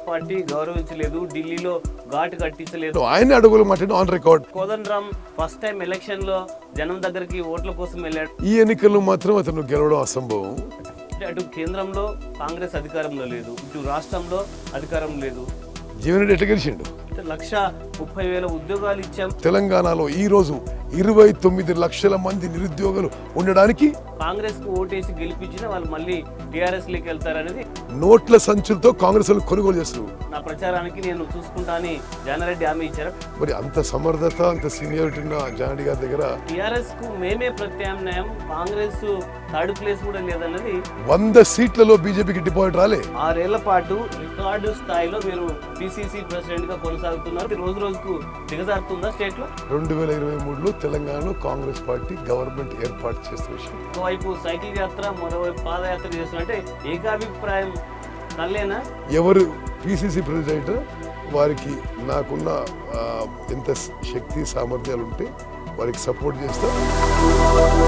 party గౌరవించలేదు ఢిల్లీలో ఘాటు కట్టించలేదు ఆయన అడుగులు మాట్లాడి on record Kodandaram first time election లో జనం దగ్గరికి ఓట్ల కోసం వెళ్ళాడు ఈ ఎన్నికల్లో మాత్రం అతను గెలవడం అసంభవం అంటే అటు కేంద్రంలో కాంగ్రెస్ అధికారంలో లేదు ఇటు రాష్ట్రంలో అధికారం లేదు జీవన్ రెడ్డి ఎట్లా గెలిచిండు అంటే లక్ష ముప్పై వేల ఉద్యోగాలు ఇచ్చాం తెలంగాణలో ఈ రోజు ఇరవై తొమ్మిది లక్షల మంది నిరుద్యోగులు ఉండడానికి కాంగ్రెస్ కు ఓటేసి గెలిపించిన వాళ్ళు మళ్ళీ టిఆర్ఎస్ లోకి వెళ్తారనేది నోట్ల సంచులతో కాంగ్రెస్ వాళ్ళు కొనుగోలు చేస్తారు నా ప్రచారానికి నేను చూసుకుంటా అని జానారెడ్డి హామీ ఇచ్చారు మరి అంత సమర్థత అంత సీనియారిటీ ఉన్న జానడి గారి దగ్గర టిఆర్ఎస్ కు మేమే ప్రత్యామ్నాయం కాంగ్రెస్ థర్డ్ ప్లేస్ కూడా లేదన్నది వంద సీట్లలో బీజేపీకి డిపాజిట్ రాలే ఆరేళ్ల పాటు రికార్డు స్థాయిలో మీరు పిసిసి ప్రెసిడెంట్ గా కొనసాగుతున్నారు రోజు రోజుకు దిగజారుతుందా స్టేట్ లో రెండు వేల ఇరవై మూడులో తెలంగాణలో కాంగ్రెస్ పార్టీ గవర్నమెంట్ ఏర్పాటు చేసిన విషయం ఒకవైపు సైకిల్ యాత్ర మరోవైపు పాదయాత్ర చేస్తున్నట్టే ఏకాభిప్రాయం కల్లేనా ఎవరు పిసిసి ప్రెసిడెంట్ వారికి నాకున్న ఆ, ఎంత శక్తి సామర్థ్యాలు ఉంటే వారికి సపోర్ట్ చేస్తా